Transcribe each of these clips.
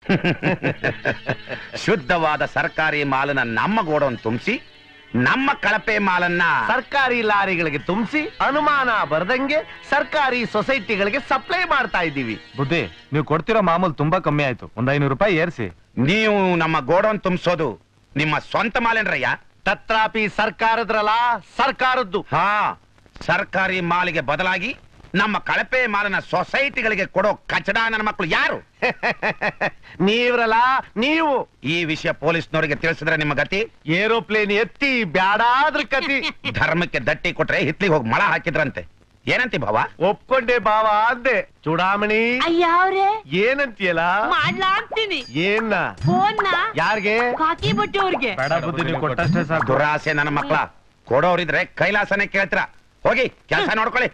ಶುದ್ಧವಾದ ಸರ್ಕಾರಿ ಮಾಲನ್ನ ನಮ್ಮ ಗೋಡೌನ್ ತುಂಬಿಸಿ ನಮ್ಮ ಕಳಪೆ ಮಾಲನ್ನ ಸರ್ಕಾರಿ ಲಾರಿಗಳಿಗೆ ತುಂಬಿಸಿ ಅನುಮಾನ ಬರದಂಗೆ ಸರ್ಕಾರಿ ಸೊಸೈಟಿಗಳಿಗೆ ಸಪ್ಲೈ ಮಾಡ್ತಾ ಇದ್ದೀವಿ ಬುದ್ಧಿ ನೀವು ಕೊಡ್ತಿರೋ ಮಾಮೂಲು ತುಂಬಾ ಕಮ್ಮಿ ಆಯ್ತು ಒಂದ್ ಐನೂರು ರೂಪಾಯಿ ಏರ್ಸಿ ನೀವು ನಮ್ಮ ಗೋಡೌನ್ ತುಂಬಿಸೋದು ನಿಮ್ಮ ಸ್ವಂತ ಮಾಲೇನ್ರಯ್ಯ ತತ್ರಾಪಿ ಸರ್ಕಾರದ್ರಲ್ಲ ಸರ್ಕಾರದ್ದು ಹಾ ಸರ್ಕಾರಿ ಮಾಲಿಗೆ ಬದಲಾಗಿ ನಮ್ಮ ಕಳಪೆ ಮಾಲನ್ನ ಸೊಸೈಟಿಗಳಿಗೆ ಕೊಡೋ ಕಚಡ ನನ್ನ ಮಕ್ಕಳು ಯಾರು ನೀವ್ರಲ್ಲ ನೀವು ಈ ವಿಷಯ ಪೊಲೀಸ್ನವರಿಗೆ ತಿಳಿಸಿದ್ರೆ ನಿಮ್ಮ ಗತಿ ಏರೋಪ್ಲೇನ್ ಎತ್ತಿ ಬ್ಯಾಡಾದ್ರ ಕತಿ ಧರ್ಮಕ್ಕೆ ದಟ್ಟಿ ಕೊಟ್ರೆ ಹಿತ್ಲಿಗೆ ಹೋಗಿ ಮಳ ಹಾಕಿದ್ರಂತೆ ಏನಂತಿ ಭಾವ ಒಪ್ಕೊಂಡೆ ಬಾವ ಅಂದೆ ಚೂಡಾಮಣಿ ಅಯ್ಯಾವ್ರೆ ಏನಂತೀಯಲ್ಲ ಮಾಡ್ಲಾ ಅಂತೀನಿ ಏನ್ನ ಫೋನ್ನ ಯಾರ್ಗೆ ಕಾಕಿ ಬಟ್ಟೆ ಅವ್ರಿಗೆ ಬೇಡ ಬುದ್ಧಿ ನೀವು ಕೊಟ್ಟಷ್ಟೇ ಸಾಕು ದುರಾಸೆ ನನ್ನ ಮಕ್ಕಳ ಕೊಡೋರಿದ್ರೆ ಕೈಲಾಸನೆ ಕೇಳ್ತೀರ ಹೋಗಿ ಕೆಲಸ ನೋಡ್ಕೊಳ್ಳಿ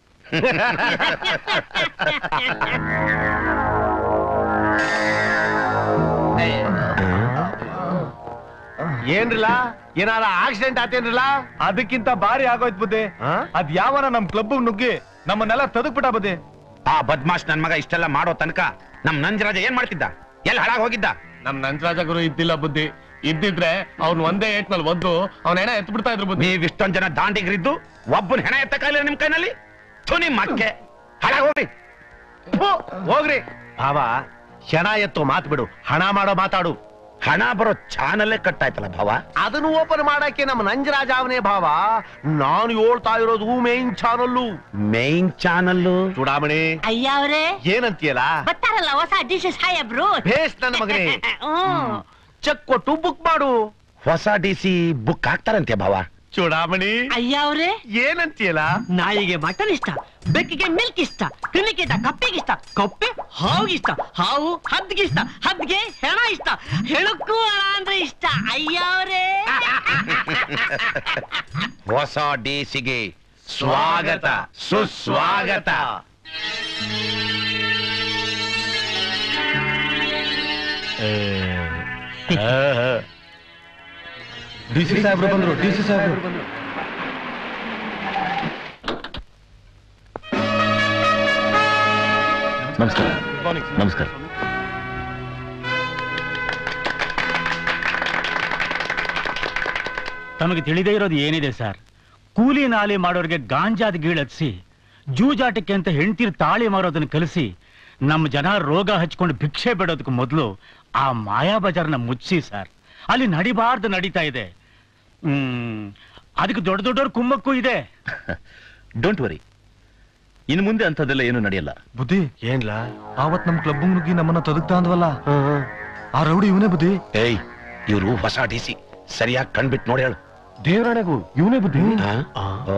ಏನ್ರಲ್ಲ ಏನಾರ ಆಕ್ಸಿಡೆಂಟ್ ಆತೇನ್ರಲ್ಲ ಅದಕ್ಕಿಂತ ಭಾರಿ ಆಗೋಯ್ತು ಬುದ್ಧಿ ಆ? ಅದ್ ಯಾವನ ನಮ್ ಕ್ಲಬ್ ನುಗ್ಗಿ ನಮ್ಮನ್ನೆಲ್ಲ ತದಕ್ಬಿಟ್ಟ ಬುದ್ಧಿ ಆ ಬದ್ಮಾಶ್ ನನ್ ಮಗ ಇಷ್ಟೆಲ್ಲ ಮಾಡೋ ತನಕ ನಮ್ ನಂಜರಾಜ ಏನ್ ಮಾಡ್ತಿದ್ದ ಎಲ್ಲಿ ಹಾಳಾಗ್ ಹೋಗಿದ್ದ ನಮ್ ನಂಜರಾಜ ಗುರು ಇದ್ದಿಲ್ಲ ಬುದ್ಧಿ ಇದ್ದಿದ್ರೆ ಅವ್ನ್ ಒಂದೇ ಏಟ್ನಲ್ಲಿ ಒದ್ದು ಅವನ ಹೆಣ ಎತ್ ಬಿಡ್ತಾ ಇದ್ರು ಬುದ್ಧಿ ನೀವ್ ಇಷ್ಟೊಂದ್ ಜನ ದಾಂಡಿಗರಿದ್ದು ಒಬ್ಬನ ಹೆಣ ಎತ್ತಕ್ಕಾಗಲಿಲ್ಲ ನಿಮ್ ಕೈನಲ್ಲಿ ಥು ನಿಮ್ ಮಕ್ಕೆ ಹಾಳಾಗ್ ಹೋಗ್ರಿ ಫು, ಹೋಗ್ರಿ ಭಾವ ಶಣ ಎತ್ತು ಮಾತು ಬಿಡು ಹಣ ಮಾಡೋ ಮಾತಾಡು ಹಣ ಬರೋ ಚಾನಲ್ಲೇ ಕಟ್ಟಾಯ್ತಲ್ಲ ಭಾವ ಅದನ್ನು ಓಪನ್ ಮಾಡಕ್ಕೆ ನಮ್ಮ ನಂಜರಾಜ ಅವನೇ ಭಾವ ನಾನು ಹೇಳ್ತಾ ಇರೋದು main channel main channel Chudamani ಅಯ್ಯಾವ್ರೆ ಏನಂತೀಯಲ್ಲ ಬರ್ತಾರಲ್ಲ ಹೊಸ ಡಿಶ್ ಸಾಹೇಬ್ರು ಭೇಷ್ ನನ್ನ ಮಗನೇ ಹ್ಮ್ ಚೆಕ್ ಕೊಟ್ಟು ಬುಕ್ ಮಾಡು ಹೊಸ ಡಿ ಸಿ ಬುಕ್ ಹಾಕ್ತಾರಂತೆ ಭಾವ ಚೂಡಾಮಣಿ ಅಯ್ಯಾವ್ರೆ ಏನಂತೀಯಲ್ಲ ನಾಯಿಗೆ ಮಟನ್ ಇಷ್ಟ ಬೆಕ್ಕಿಗೆ ಮಿಲ್ಕ್ ಇಷ್ಟ ಕ್ರಿಮಿಕಿಟ ಕಪ್ಪಿಗೆ ಇಷ್ಟ ಕಪ್ಪೆ ಹಾವಿಗೆ ಇಷ್ಟ ಹಾವು ಹದ್ಗೆ ಇಷ್ಟ ಹದ್ಗೆ ಹೆಣ ಇಷ್ಟ ಹೆಣಕ್ಕೂ ಹಣ ಅಂದ್ರೆ ಇಷ್ಟ ಅಯ್ಯಾವ್ರೆ ಹೊಸ ಡಿ ಸಿಗೆ ಸ್ವಾಗತ ಸುಸ್ವಾಗತ ಡಿ ಸಿ ಸಾಹೇಬ್ರು ಬಂದ್ರು ಡಿ ಸಿ ಸಾಹೇಬ್ರು ನಮಸ್ಕಾರ ನಮಸ್ಕಾರ ತಮಗೆ ತಿಳಿದೇ ಇರೋದು ಏನಿದೆ ಸರ್ ಕೂಲಿ ನಾಲಿ ಮಾಡೋರಿಗೆ ಗಾಂಜಾದ ಗೀಳತ್ಸಿ ಜೂಜಾಟಕ್ಕೆ ಅಂತ ಹೆಂಡ್ತಿರ್ ತಾಳಿ ಮಾರೋದನ್ನ ಕಲಿಸಿ ನಮ್ಮ ಜನ ರೋಗ ಹಚ್ಕೊಂಡು ಭಿಕ್ಷೆ ಬಿಡೋದಕ್ಕೆ ಮೊದಲು ಆ ಮಾಯಾ ಬಜಾರ್ನ ಮುಚ್ಚಿ ಸರ್ ಅಲ್ಲಿ ನಡಿಬಾರ್ದು ನಡೀತಾ ಇದೆ ಹ್ಮ್ ಅದಕ್ಕೆ ದೊಡ್ಡ ದೊಡ್ಡವ್ರ ಕುಮ್ಮಕ್ಕೂ ಇದೆ ಡೋಂಟ್ ವರಿ ಇನ್ನು ಮುಂದೆ ಅಂಥದ್ದೆಲ್ಲ ಏನು ನಡೆಯಲ್ಲ ಬುದ್ಧಿ ಏನ್ಲ ಆವತ್ ನಮ್ ಕ್ಲಬ್ ನುಗ್ಗಿ ನಮ್ಮನ್ನ ತದಕ್ತಾ ಅಂದ್ವಲ್ಲ ಆ ರೌಡಿ ಇವನೇ ಬುದ್ಧಿ ಏಯ್ ಇವರು ಹೊಸ ಡಿ ಸಿ ಸರಿಯಾಗಿ ಕಣ್ಬಿಟ್ಟು ನೋಡಿ ಹೇಳು ದೇವರಾಣೆಗೂ ಇವನೇ ಬುದ್ಧಿ ಆ? ಓ.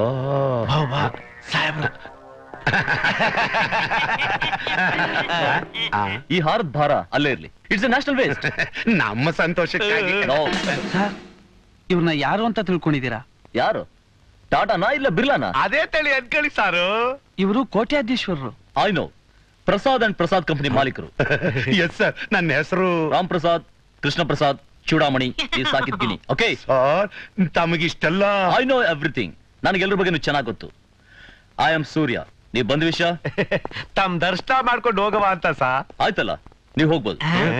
ಆ, ಈ ಹಾರದ ಭಾರ ಅಲ್ಲೇ ಇರ್ಲಿ ಇಟ್ಸ್ ಎ ನ್ಯಾಷನಲ್ ವೇಸ್ಟ್ ನಮ್ಮ ಸಂತೋಷಕ್ಕಾಗಿ ಇವ್ರನ್ನ ಯಾರು ಅಂತ ತಿಳ್ಕೊಂಡಿದ್ದೀರಾ ಯಾರು ಟಾಟಾನಾ ಇಲ್ಲ ಬಿರ್ಲಾನಾ ಅದೇ ತಳಿ ಅನ್ಕಳಿ ಸಾರು ಇವರು ಕೋಟ್ಯಾಧೀಶ್ವರರು I know Prasad and Prasad company ಮಾಲೀಕರು ಎಸ್ ಸರ್ ನನ್ನ ಹೆಸರು ರಾಮ್ ಪ್ರಸಾದ್ ಕೃಷ್ಣ ಪ್ರಸಾದ್ ಚೂಡಾಮಣಿ ಈ ಸಾಕಿದ್ಗಿನಿ ಓಕೆ ಸರ್ ತಮಗಿಷ್ಟೆಲ್ಲ ಐ ನೋ ಎವ್ರಿಥಿಂಗ್ ನನಗೆ ಎಲ್ರ ಬಗ್ಗೆನೂ ಚೆನ್ನಾಗಿ ಗೊತ್ತು ಐ ಆಮ್ ಸೂರ್ಯ ನೀವ್ ಬಂದ ವಿಷಯ ತಮ್ ದರ್ಶನ ಮಾಡ್ಕೊಂಡು ಹೋಗವ ಅಂತ ಸಾ ಆಯ್ತಲ್ಲ ನೀವ್ ಹೋಗ್ಬೋದು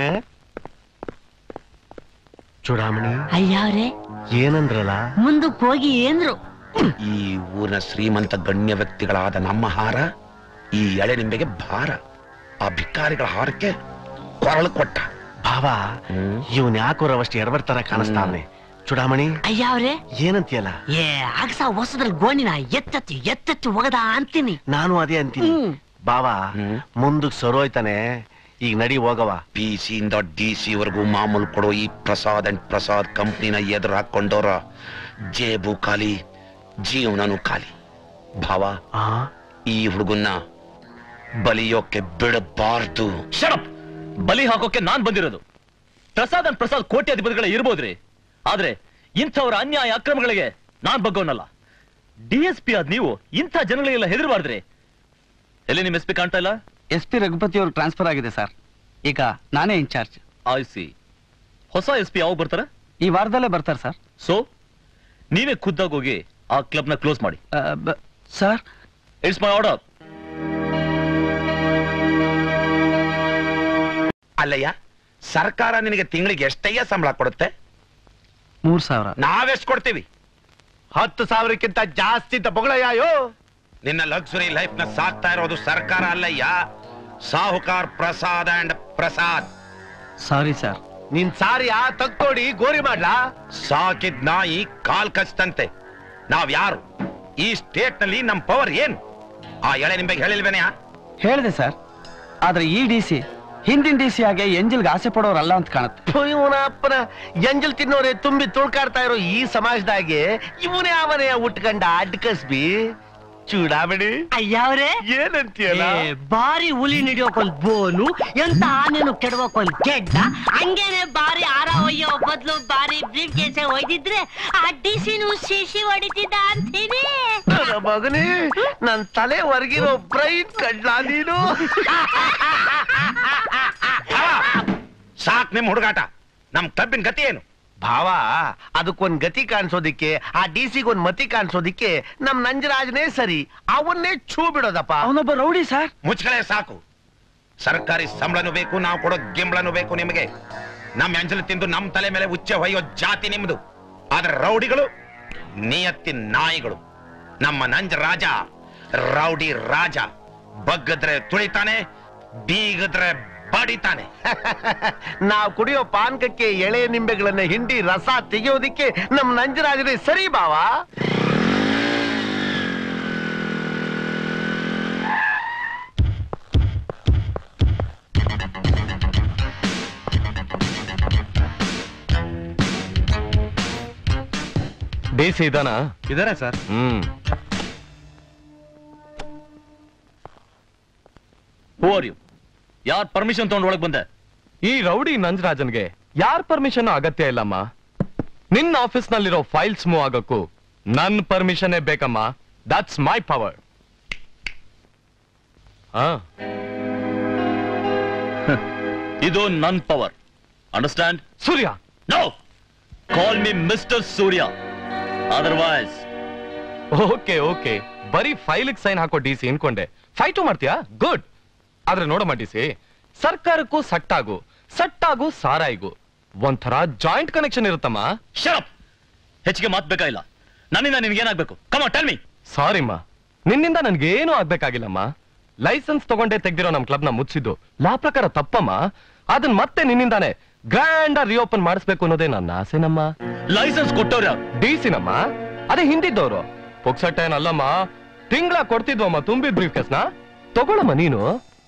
ಚೂಡಾಮಣಿ ಅಯ್ಯಾವ್ರೆ ಏನಂದ್ರಲ್ಲ ಮುಂದಕ್ಕೆ ಹೋಗಿ ಏನ್ರು ಈ ಊರಿನ ಶ್ರೀಮಂತ ಗಣ್ಯ ವ್ಯಕ್ತಿಗಳಾದ ನಮ್ಮ ಹಾರ ಈ ಎಳೆ ನಿಂಬೆಗೆ ಭಾರ ಆ ಭಿಕಾರಿಗಳ ಹಾರಕ್ಕೆ ಕೊರಳು ಕೊಟ್ಟ ಭಾವ ಹ್ಮ್. ಇವನ್ ಯಾಕೋ ರವಷ್ಟು ಎಡಬರ್ತಾರ ಕಾಣಿಸ್ತಾವ್ನೆ ಚೂಡಾಮಣಿ ಅಯ್ಯಾವ್ರೆ ಏನಂತೀಯಲ್ಲ ಏ ಆಗ್ಸ ಹೊಸದ್ರಲ್ಲಿ ಗೋಣಿನ ಎತ್ತತ್ತಿ ಎತ್ತತ್ತಿ ಒಗದ ಅಂತೀನಿ ನಾನು ಅದೇ ಅಂತೀನಿ ಹ್ಮ್. ಬಾವ ಹ್ಮ್. ಮುಂದಕ್ ಸರೋಯ್ತಾನೆ ಈಗ ನಡಿ ಹೋಗವ ಪಿ ಸಿ ಇಂದ ಡಿ ಸಿ ವರೆಗೂ ಮಾಮೂಲು ಕೊಡೋ ಈ ಪ್ರಸಾದ್ ಅಂಡ್ ಪ್ರಸಾದ್ ಕಂಪ್ನಿನ ಎದುರು ಹಾಕೊಂಡವ್ರ ಜೇಬು ಖಾಲಿ ಜೀವನನು ಖಾಲಿ ಭಾವ ಆ ಈ ಹುಡುಗನ್ನ ಬಲಿಯೋಕೆ ಬಿಡಬಾರ್ದು ಶಡಪ್ ಬಲಿ ಹಾಕೋಕೆ ನಾನ್ ಬಂದಿರೋದು ಪ್ರಸಾದ್ ಅಂಡ್ ಪ್ರಸಾದ್ ಕೋಟ್ಯಾಧಿಪತಿಗಳೇ ಇರ್ಬೋದ್ರಿ ಆದ್ರೆ ಇಂಥವ್ರ ಅನ್ಯಾಯ ಅಕ್ರಮಗಳಿಗೆ ನಾನ್ ಬಗ್ಗೋನಲ್ಲ ಡಿ ಎಸ್ ಪಿ ಆದ್ ನೀವು ಇಂಥ ಜನಗಳಿಗೆಲ್ಲ ಹೆದರ್ಬಾರ್ದ್ರಿ ಎಲ್ಲಿ ನಿಮ್ ಎಸ್ ಪಿ ಕಾಣ್ತಾ ಇಲ್ಲ ಎಸ್ ಪಿ ರಘುಪತಿ ಅವ್ರಿಗೆ ಟ್ರಾನ್ಸ್ಫರ್ ಆಗಿದೆ ಸರ್ ಈಗ ನಾನೇ ಇನ್ಚಾರ್ಜ್ ಐ ಸಿ ಹೊಸ ಎಸ್ ಪಿ ಯಾವಾಗ ಬರ್ತಾರ ಈ ವಾರದಲ್ಲೇ ಬರ್ತಾರೆ ಸರ್ ಸೊ ನೀವೇ ಖುದ್ದಾಗಿ ಹೋಗಿ ಆ ಕ್ಲಬ್ ನ ಕ್ಲೋಸ್ ಮಾಡಿ ಸರ್ ಇಟ್ಸ್ ಮೈ ಆರ್ಡರ್ ಅಲ್ಲಯ್ಯ ಸರ್ಕಾರ ನಿನಗೆ ತಿಂಗಳಿಗೆ ಎಷ್ಟಯ್ಯ ಸಂಬಳ ಕೊಡುತ್ತೆ ಮೂರ್ ಸಾವಿರ ನಾವೆಷ್ಟು ಕೊಡ್ತೀವಿ ಹತ್ತು ಸಾವಿರಕ್ಕಿಂತ ಜಾಸ್ತಿ ತಗೊಳಯ್ಯೋ ನಿನ್ನ ಲಕ್ಸುರಿ ಲೈಫ್ ನ ಸಾಕ್ತಾ ಇರೋದು ಸರ್ಕಾರ ಅಲ್ಲಯ್ಯ ಸಾಹುಕಾರ್ Prasad and Prasad sorry sir ನಿನ್ ಸಾರಿ ಆ ತಕ್ಕೊಡಿ ಗೋರಿ ಮಾಡ್ಲಾ ಸಾಕಿದ್ ನಾಯಿ ಕಾಲ್ ಕಚ್ತಂತೆ ನಾವ್ ಯಾರು ಈ ಸ್ಟೇಟ್ ನಲ್ಲಿ ನಮ್ ಪವರ್ ಏನು ಆ ಎಳೆ ನಿಂಬೆಗೆ ಹೇಳಿಲ್ವೇನೆಯಾ ಹೇಳಿದೆ ಸರ್ ಆದ್ರೆ ಈ ಡಿ ಸಿ ಹಿಂದಿನ ಡಿ ಸಿ ಹಾಗೆ ಎಂಜಲ್ಗೆ ಆಸೆ ಪಡೋರಲ್ಲ ಅಂತ ಕಾಣುತ್ತೆ ಇವನ ಅಪ್ಪನ ಎಂಜಲ್ ತಿನ್ನೋರೆ ತುಂಬಿ ತುಳ್ಕಾಡ್ತಾ ಇರೋ ಈ ಸಮಾಜದಾಗೆ ಇವನೇ ಅವನೇ ಉಟ್ಕಂಡ ಅಡ್ಕಸ್ಬಿ ಚೂಡಾಬಿಡಿ ಅಯ್ಯವ್ರೆ ಏನಂತೀಯಲ್ಲ ಏ, ಬಾರಿ ಹುಲಿ ಹಿಡಿಯೋಕೊಂದ್ ಬೋನು ಎಂತ ಆನೆನು ಕೆಡವಕೊಂದ್ ಗೆಡ್ಡ ಹಂಗೇನೆ ಬಾರಿ ಆರ ಒಯ್ಯೋ ಬದ್ಲು ಬಾರಿ ಬ್ರೀಫ್ ಕೇಸೆ ಒಯ್ದಿದ್ರೆ ಆ ಡಿಸಿನು ಶಿಶಿ ಹೊಡಿತಿದ್ದ ಅಂತೀನಿ ನನ್ನ ಮಗನೇ ನನ್ ತಲೆ ಹೊರಗಿರೋ ಬ್ರೈನ್ ಕಡ್ಲ ನೀನು ಸಾಕ್ ನಿಮ್ ಹುಡುಗಾಟ ನಮ್ ಕ್ಲಬ್ಬಿನ ಗತಿ ಏನು ಭಾವ ಅದಕ್ಕೊಂದ್ ಗತಿ ಕಾಣಿಸೋದಿಕ್ಕೆ ಆ ಡಿ ಸಿಗೊಂದ್ ಮತಿ ಕಾಣಿಸೋದಿಕ್ಕೆ ನಮ್ ನಂಜರಾಜನೇ ಸರಿ ಅವನ್ನೇ ಛೂ ಬಿಡೋದಪ್ಪ ಅವನೊಬ್ಬ ರೌಡಿ ಸರ್ ಮುಚ್ಕಳೆ ಸಾಕು ಸರ್ಕಾರಿ ಸಂಬಳನೂ ಬೇಕು ನಾವು ಕೊಡೋ ಗಿಂಬಳನೂ ಬೇಕು ನಿಮಗೆ ನಮ್ ಅಂಜಲು ತಿಂದು ನಮ್ ತಲೆ ಮೇಲೆ ಉಚ್ಚೆ ಹೊಯ್ಯೋ ಜಾತಿ ನಿಮ್ದು ಆದ್ರೆ ರೌಡಿಗಳು ನಿಯತ್ತಿ ನಾಯಿಗಳು ನಮ್ಮ ನಂಜ ರಾಜ ರೌಡಿ ರಾಜ ಬಗ್ಗದ್ರೆ ತುಳಿತಾನೆ ಬೀಗದ್ರೆ ಬಡಿತಾನೆ ನಾವ್ ಕುಡಿಯೋ ಪಾನಕಕ್ಕೆ ಎಳೆ ನಿಂಬೆಗಳನ್ನ ಹಿಂಡಿ ರಸ ತೆಗೆಯೋದಿಕ್ಕೆ ನಮ್ ನಂಜರಾಜನೇ ಸರಿ ಬಾವ ಡಿ ಸಿ ಇದಾನ ಇದಾರೆ sir hmm who are you ಯಾರ್ ಪರ್ಮಿಷನ್ ತಗೊಂಡ್ ಒಳಗ್ ಬಂದೆ ಈ ರೌಡಿ ನಂಜರಾಜನ್ಗೆ ಯಾರ್ ಪರ್ಮಿಷನ್ ಅಗತ್ಯ ಇಲ್ಲಮ್ಮ ನಿನ್ನ ಆಫೀಸ್ ನಲ್ಲಿರೋ ಫೈಲ್ಸ್ ಮೂವ್ ಆಗಕ್ಕೂ ನನ್ ಪರ್ಮಿಷನ್ ಬೇಕಮ್ಮ ದಟ್ಸ್ ಮೈ ಪವರ್ ಹಾ ಇದು ನನ್ power understand Surya no call me mister Surya otherwise okay okay ಬರೀ ಫೈಲ್ ಸೈನ್ ಹಾಕೋ ಡಿ ಸಿ ಅನ್ಕೊಂಡೆ ಫೈಟು ಮಾಡ್ತೀಯಾ ಗುಡ್ ಆದ್ರೆ ನೋಡಮ್ಮ ಡಿ ಸಿ ಸರ್ಕಾರಕ್ಕೂ ಸಟ್ಟಾಗು ಸಟ್ಟಾಗು ಸಾರಾಯಿಗೂ ಒಂಥರ ಜಾಯಿಂಟ್ ಕನೆಕ್ಷನ್ ಇರುತ್ತಮ್ಮ ಶರಪ್ ಹೆಚ್ಚಿಗೆ ಮಾತ್ ಬೇಕಾಗಿಲ್ಲ ನನ್ನಿಂದ ನಿನ್ಗೇನಾಗ್ಬೇಕು ಕಮ ಟೆಲ್ ಮಿ ಸಾರಿಮ್ಮ ನಿನ್ನಿಂದ ನನ್ಗೇನು ಆಗ್ಬೇಕಾಗಿಲ್ಲಮ್ಮ ಲೈಸೆನ್ಸ್ ತಗೊಂಡೇ ತೆಗ್ದಿರೋ ನಮ್ ಕ್ಲಬ್ ನ ಮುಚ್ಚಿದ್ದು ಲಾ ಪ್ರಕಾರ ತಪ್ಪಮ್ಮ ಅದನ್ನ ಮತ್ತೆ ನಿನ್ನಿಂದಾನೆ ಗ್ರ್ಯಾಂಡ್ ರಿಓಪನ್ ಮಾಡಿಸ್ಬೇಕು ಅನ್ನೋದೇ ನನ್ನ ಆಸೆನಮ್ಮ ಲೈಸೆನ್ಸ್ ಕೊಟ್ಟವ್ರ ಡಿ ಸಿನಮ್ಮ ಅದೇ ಹಿಂದಿದ್ದವ್ರು ಪುಕ್ಸಟ್ಟ ಏನಲ್ಲಮ್ಮ ತಿಂಗಳ ಕೊಡ್ತಿದ್ವಮ್ಮ ತುಂಬಿದ್ ಬ್ರೀಫ್ ಕೇಸ್ನ ತಗೊಳಮ್ಮ ನೀನು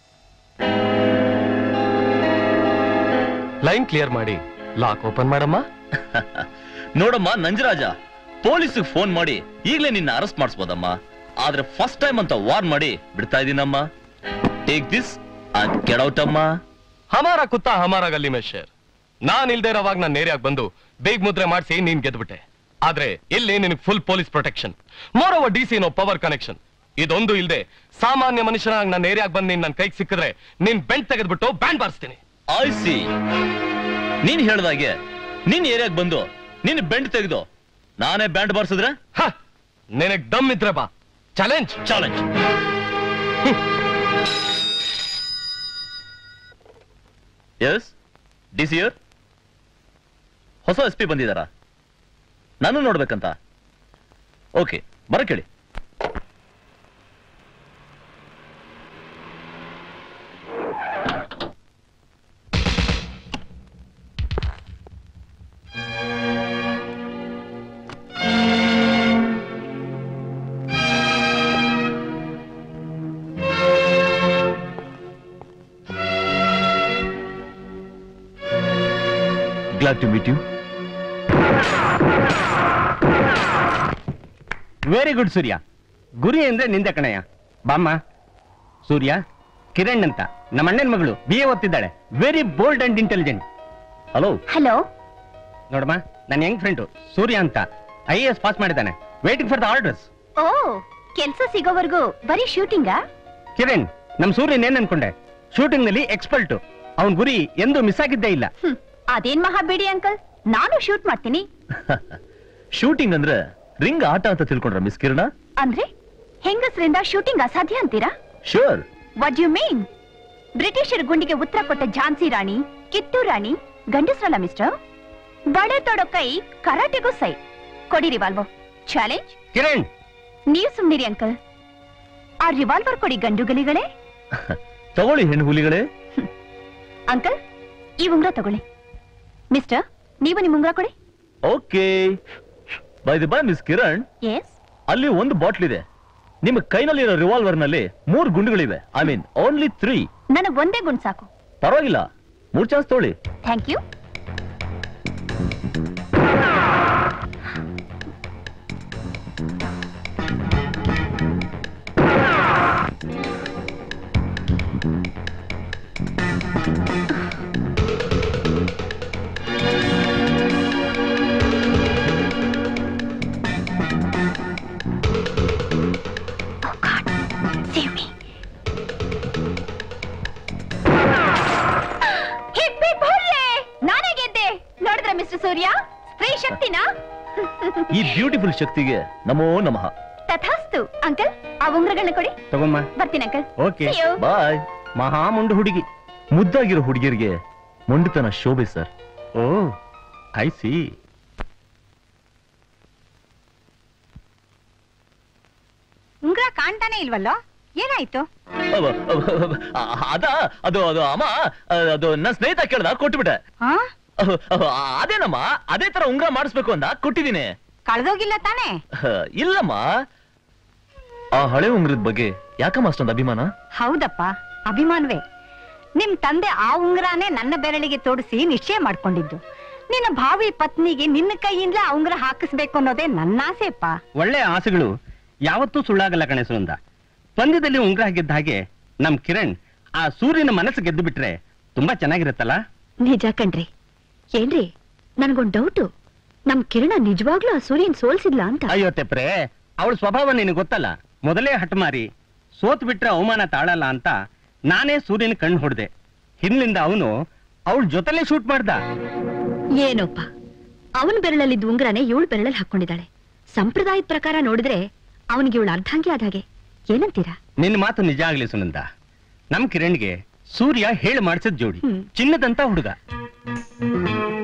ಲೈನ್ ಕ್ಲಿಯರ್ ಮಾಡಿ ಲಾಕ್ ಓಪನ್ ಮಾಡಮ್ಮ ನೋಡಮ್ಮ ನಂಜರಾಜ ಪೊಲೀಸ್ ಫೋನ್ ಮಾಡಿ ಈಗಲೇ ನಿನ್ನ ಅರೆಸ್ಟ್ ಮಾಡಿಸ್ಬೋದಮ್ಮ ಆದ್ರೆ ಫಸ್ಟ್ ಟೈಮ್ ಅಂತ ವಾರ್ನ್ ಮಾಡಿ ಬಿಡ್ತಾ ಇದೀನಮ್ಮ take this and get out ಅಮ್ಮ ಹಮಾರ ಕುತ್ತ ಹಮಾರ ಗಲ್ಲಿ ಮೇ ಶೇರ್ ನಾನ್ ಇಲ್ದೇ ಇರೋವಾಗ ನಾನು ನೇರಿಯಾಗಿ ಬಂದು ಬೇಗ ಮುದ್ರೆ ಮಾಡಿಸಿ ನೀನ್ ಗೆದ್ಬಿಟ್ಟೆ ಆದ್ರೆ ಇಲ್ಲಿ ನಿನಗೆ full police protection moreover D C no power connection ಇದೊಂದು ಇಲ್ದೆ ಸಾಮಾನ್ಯ ಮನುಷ್ಯನಾಗಿ ನನ್ನ ಏರಿಯಾಗ ಬಂದು ನೀನ್ ನನ್ನ ಕೈಗೆ ಸಿಕ್ಕಿದ್ರೆ ನೀನ್ ಬೆಂಟ್ ತೆಗೆದ್ಬಿಟ್ಟು ಬ್ಯಾಂಡ್ ಬಾರಿಸ್ತೀನಿ ಐ ಸಿ ನೀನ್ ಹೇಳ್ದಾಗೆ ನಿನ್ ಏರಿಯಾಗ್ ಬಂದು ನಿನ್ ಬೆಂಡ್ ತೆಗೆದು ನಾನೇ ಬ್ಯಾಂಡ್ ಬಾರಿಸಿದ್ರೆ ಹ ನಿನಗ್ ದಮ್ ಇದ್ರೆ ಬಾ challenge challenge yes D C ಹೊಸ ಎಸ್ ಪಿ ಬಂದಿದಾರಾ ನಾನು ನೋಡ್ಬೇಕಂತ ಓಕೆ ಬರ ಕೇಳಿ glad to meet you very good Surya ಗುರಿ ಅಂದ್ರೆ ನಿಂದೆ ಕಣಯ್ಯ ಬಾಮ್ಮ ಸೂರ್ಯ ಕಿರಣ್ ಅಂತ ನಮ್ಮ ಅಣ್ಣನ ಮಗಳು ಬಿ ಎ ಓದ್ತಿದ್ದಾಳೆ very bold and intelligent hello hello ನೋಡಮ್ಮ ನನ್ನ ಯಂಗ್ ಫ್ರೆಂಡು ಸೂರ್ಯ ಅಂತ ಐ ಎಸ್ ಪಾಸ್ ಮಾಡಿದ್ದಾನೆ ವೇಟಿಂಗ್ ಫಾರ್ ದ ಆರ್ಡರ್ಸ್ ಓ ಕೆಲ್ಸ ಸಿಗೋವರೆಗೂ ಬರೀ ಶೂಟಿಂಗಾ ಕಿರಣ್ ನಮ್ ಸೂರ್ಯನ್ ಏನ್ ಅನ್ಕೊಂಡೆ ಶೂಟಿಂಗ್ ನಲ್ಲಿ ಎಕ್ಸ್ಪರ್ಟ್ ಅವನ್ ಗುರಿ ಎಂದು ಮಿಸ್ ಆಗಿದ್ದೇ ಇಲ್ಲ ಹ್ಮ್ ಅದೇನ್ ಮಹಾ ಬಿಡಿ ಅಂಕಲ್ ನಾನು ಶೂಟ್ ಮಾಡ್ತೀನಿ ಶೂಟಿಂಗ್ ಅಂದ್ರೆ ರಿಂಗ್ ಆಟ ಅಂತ ತಿಳ್ಕೊಂಡ್ರ ಮಿಸ್ ಕಿರಣ ಅಂದ್ರೆ ಹೆಂಗಸರಿಂದ ಶೂಟಿಂಗ್ ಅಸಾಧ್ಯ ಅಂತೀರಾ ಶೂರ್ ವಾಟ್ ಯು ಮೀನ್ ಬ್ರಿಟಿಷರ ಗುಂಡಿಗೆ ಉತ್ತರ ಕೊಟ್ಟ ಝಾನ್ಸಿ ರಾಣಿ ಕಿತ್ತೂರು ರಾಣಿ ಗಂಡಸ್ರಲ್ಲ ಮಿಸ್ಟರ್ ಬಡೆ ತೊಡೋ ಕೈ ಕರಾಟೆಗೂ ಸೈ ಕೊಡಿ ರಿವಾಲ್ವರ್ ಚಾಲೆಂಜ್ ಕಿರಣ್ ನೀವು ಸುಮ್ನಿರಿ ಅಂಕಲ್ ಆ ರಿವಾಲ್ವರ್ ಕೊಡಿ ಗಂಡುಗಲಿಗಳೇ ತಗೊಳ್ಳಿ ಹೆಣ್ಣು ಹುಲಿಗಳೇ ಅಂಕಲ್ ಈ ಉಂಗ್ರ ತಗೊಳ್ಳಿ ಮಿಸ್ಟರ್ ನೀವು ನಿಮ್ ಉಂಗ್ರ ಕೊಡಿ okay by the by miss Kiran yes ಅಲ್ಲಿ ಒಂದು ಬಾಟ್ಲ್ ಇದೆ ನಿಮ್ಮ ಕೈನಲ್ಲಿರೋ ರಿವಾಲ್ವರ್ ನಲ್ಲಿ ಮೂರು ಗುಂಡುಗಳಿವೆ ಐ ಮೀನ್ ಓನ್ಲಿ ತ್ರೀ ನನಗ್ ಒಂದೇ ಗುಂಡ್ ಸಾಕು ಪರವಾಗಿಲ್ಲ ಮೂರ್ ಚಾನ್ಸ್ ತಗೊಳ್ಳಿ thank you Save me. Hit ಬಿಟ್ ಭರ್ರೆ! ನಾನೇ ಗೆದ್ದೆ ನೋಡಿದ್ರ ಮಿಸ್ಟರ್ ಸೂರ್ಯ ಸ್ತ್ರೀ ಶಕ್ತಿನ ಈ ಬ್ಯೂಟಿಫುಲ್ ಶಕ್ತಿಗೆ ನಮೋ ನಮಃ ತಥಾಸ್ತು ಅಂಕಲ್ ಆ ಉಂಗ್ರಗಳನ್ನ ಕೊಡಿ ತಗೊಮ್ಮ ಬರ್ತೀನಿ uncle okay See you. Bye ಮಹಾ ಮುಂಡು ಹುಡುಗಿ ಮುದ್ದಾಗಿರೋ ಹುಡುಗಿಯರಿಗೆ ಮೊಂಡುತನ ಶೋಭೆ ಸರ್ ಓ ಐ ಸಿ ಉಂಗ್ರ ಕಾಣ್ತಾನೆ ಇಲ್ವಲ್ಲೋ ಏನಾಯ್ತು ಅವ- ಅವ- ಅವ- ಅ- ಅದ ಅದು ಅದು ಅಮ್ಮ ಅ- ಅದು ನನ್ನ ಸ್ನೇಹಿತ ಕೇಳ್ದ ಕೊಟ್ಬಿಟ್ಟೆ ಹಾ ಅವ- ಅವ- ಅದೇನಮ್ಮ ಅದೇ ತರ ಉಂಗ್ರ ಮಾಡಿಸ್ಬೇಕು ಅಂದ ಕೊಟ್ಟಿದ್ದೀನಿ ಕಳ್ದೋಗಿಲ್ಲ ತಾನೇ ಹ, ಇಲ್ಲಮ್ಮ ಆ ಹಳೆ ಉಂಗ್ರದ ಬಗ್ಗೆ ಯಾಕಮ್ಮ ಅಷ್ಟೊಂದು ಅಭಿಮಾನ ಹೌದಪ್ಪ ಅಭಿಮಾನವೇ ನಿಮ್ ತಂದೆ ಆ ಉಂಗ್ರಾನೇ ನನ್ನ ಬೆರಳಿಗೆ ತೋಡಿಸಿ ನಿಶ್ಚಯ ಮಾಡ್ಕೊಂಡಿದ್ದು ನಿನ್ನ ಭಾವಿ ಪತ್ನಿಗೆ ನಿನ್ನ ಕೈಯಿಂದಲೇ ಆ ಉಂಗ್ರ ಹಾಕಿಸ್ಬೇಕು ಅನ್ನೋದೇ ನನ್ನ ಆಸೆಪ್ಪ ಒಳ್ಳೆ ಆಸೆಗಳು ಯಾವತ್ತೂ ಸುಳ್ಳಾಗಲ್ಲ ಕಣೆ ಸುನಂದ ಪಂದ್ಯದಲ್ಲಿ ಉಂಗ್ರ ಗೆದ್ದ ಹಾಗೆ ನಮ್ ಕಿರಣ್ ಆ ಸೂರ್ಯನ ಮನಸ್ಸು ಗೆದ್ದು ಬಿಟ್ರೆ ತುಂಬಾ ಚೆನ್ನಾಗಿರುತ್ತಲ್ಲ ನಿಜ ಕಣ್ರಿ ಏನ್ರಿ ನನ್ಗೊಂದ್ ಡೌಟು ನಮ್ ಕಿರಣ ನಿಜವಾಗ್ಲೂ ಆ ಸೂರ್ಯನ್ ಸೋಲ್ಸಿದ್ಲ ಅಂತ ಅಯ್ಯೋ ತೆಪ್ರೆ ಅವಳ ಸ್ವಭಾವ ನಿನಗೆ ಗೊತ್ತಲ್ಲ ಮೊದಲೇ ಹಠಮಾರಿ ಸೋತ್ ಬಿಟ್ರೆ ಅವಮಾನ ತಾಳಲ್ಲ ಅಂತ ನಾನೇ ಸೂರ್ಯನ ಕಣ್ಣು ಹೊಡೆದೆ ಹಿಂದ್ಲಿಂದ ಅವನು ಅವಳ ಜೊತೆಲೆ ಶೂಟ್ ಮಾಡ್ದ ಏನೋಪ್ಪ ಅವನ್ ಬೆರಳಲ್ಲಿದ್ದ ಉಂಗ್ರನೇ ಇವಳು ಬೆರಳಲ್ಲಿ ಹಾಕೊಂಡಿದ್ದಾಳೆ ಸಂಪ್ರದಾಯದ ಪ್ರಕಾರ ನೋಡಿದ್ರೆ ಅವನಿಗೆ ಇವಳು ಅರ್ಧಾಂಗಿ ಆದ ಹಾಗೆ ಏನಂತೀರಾ ನಿನ್ನ ಮಾತು ನಿಜ ಆಗ್ಲಿ ಸುನಂದ ನಮ್ ಕಿರಣ್ಗೆ ಸೂರ್ಯ ಹೇಳಿ ಮಾಡಿಸಿದ ಜೋಡಿ ಹ್ಮ್. ಚಿನ್ನದಂತ ಹುಡುಗ